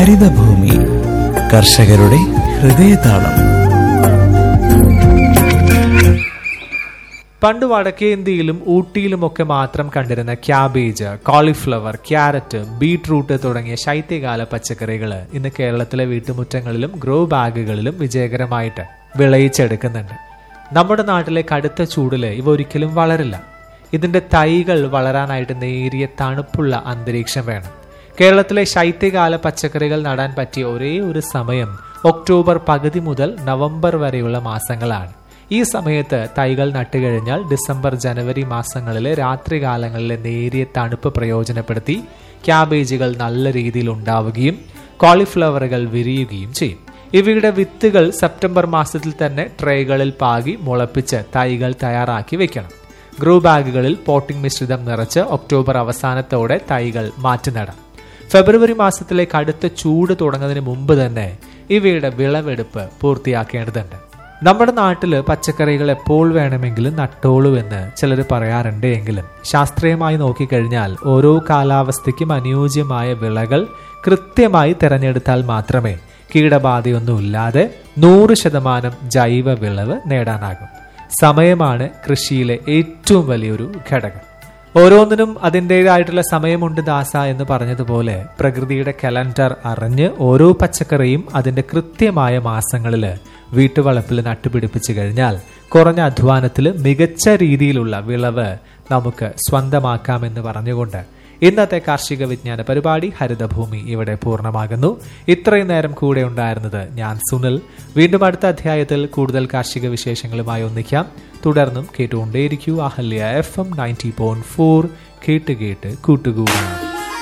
ഹരിതഭൂമി കർഷകരുടെ ഹൃദയതാളം പണ്ട് വടക്കേ ഇന്ത്യയിലും ഊട്ടിയിലുമൊക്കെ മാത്രം കണ്ടിരുന്ന ക്യാബേജ് കോളിഫ്ലവർ ക്യാരറ്റ് ബീട്രൂട്ട് തുടങ്ങിയ ശൈത്യകാല പച്ചക്കറികൾ ഇന്ന് കേരളത്തിലെ വീട്ടുമുറ്റങ്ങളിലും ഗ്രോ ബാഗുകളിലും വിജയകരമായിട്ട് വിളയിച്ചെടുക്കുന്നുണ്ട് നമ്മുടെ നാട്ടിലെ കടുത്ത ചൂടില് ഇവ ഒരിക്കലും വളരില്ല ഇതിന്റെ തൈകൾ വളരാനായിട്ട് നേരിയ തണുപ്പുള്ള അന്തരീക്ഷം വേണം കേരളത്തിലെ ശൈത്യകാല പച്ചക്കറികൾ നടാൻ പറ്റിയ ഒരേ ഒരു സമയം ഒക്ടോബർ പകുതി മുതൽ നവംബർ വരെയുള്ള മാസങ്ങളാണ് ഈ സമയത്ത് തൈകൾ നട്ടുകഴിഞ്ഞാൽ ഡിസംബർ ജനുവരി മാസങ്ങളിലെ രാത്രികാലങ്ങളിലെ നേരിയ തണുപ്പ് പ്രയോജനപ്പെടുത്തി ക്യാബേജുകൾ നല്ല രീതിയിൽ ഉണ്ടാവുകയും കോളിഫ്ലവറുകൾ വിരിയുകയും ചെയ്യും ഇവയുടെ വിത്തുകൾ സെപ്റ്റംബർ മാസത്തിൽ തന്നെ ട്രേകളിൽ പാകി മുളപ്പിച്ച് തൈകൾ തയ്യാറാക്കി വെക്കണം ഗ്രൂ ബാഗുകളിൽ പോട്ടിംഗ് മിശ്രിതം നിറച്ച് ഒക്ടോബർ അവസാനത്തോടെ തൈകൾ മാറ്റി നടാം ഫെബ്രുവരി മാസത്തിലെ കടുത്ത ചൂട് തുടങ്ങുന്നതിന് മുമ്പ് തന്നെ ഇവയുടെ വിളവെടുപ്പ് പൂർത്തിയാക്കേണ്ടതുണ്ട് നമ്മുടെ നാട്ടില് പച്ചക്കറികൾ എപ്പോൾ വേണമെങ്കിലും നട്ടോളൂ എന്ന് ചിലർ പറയാറുണ്ട് എങ്കിലും ശാസ്ത്രീയമായി നോക്കിക്കഴിഞ്ഞാൽ ഓരോ കാലാവസ്ഥയ്ക്കും അനുയോജ്യമായ വിളകൾ കൃത്യമായി തിരഞ്ഞെടുത്താൽ മാത്രമേ കീടബാധയൊന്നുമില്ലാതെ നൂറ് ശതമാനം ജൈവ വിളവ് നേടാനാകും സമയമാണ് കൃഷിയിലെ ഏറ്റവും വലിയൊരു ഘടകം ഓരോന്നിനും അതിൻ്റെതായിട്ടുള്ള സമയമുണ്ട് ദാസ എന്ന് പറഞ്ഞതുപോലെ പ്രകൃതിയുടെ കലണ്ടർ അറിഞ്ഞ് ഓരോ പച്ചക്കറിയും അതിന്റെ കൃത്യമായ മാസങ്ങളിൽ വീട്ടുവളപ്പിൽ നട്ടുപിടിപ്പിച്ചു കഴിഞ്ഞാൽ കുറഞ്ഞ അധ്വാനത്തിൽ മികച്ച രീതിയിലുള്ള വിളവ് നമുക്ക് സ്വന്തമാക്കാമെന്ന് പറഞ്ഞുകൊണ്ട് ഇന്നത്തെ കാർഷിക വിജ്ഞാന പരിപാടി ഹരിതഭൂമി ഇവിടെ പൂർണ്ണമാകുന്നു ഇത്രയും നേരം കൂടെ ഉണ്ടായിരുന്നത് ഞാൻ സുനിൽ വീണ്ടും അടുത്ത അധ്യായത്തിൽ കൂടുതൽ കാർഷിക വിശേഷങ്ങളുമായി ഒന്നിക്കാം തുടർന്നും കേട്ടുകൊണ്ടേയിരിക്കൂ Ahalya F M ninety point four കേട്ട് കേട്ട് കൂട്ടുകൂടാം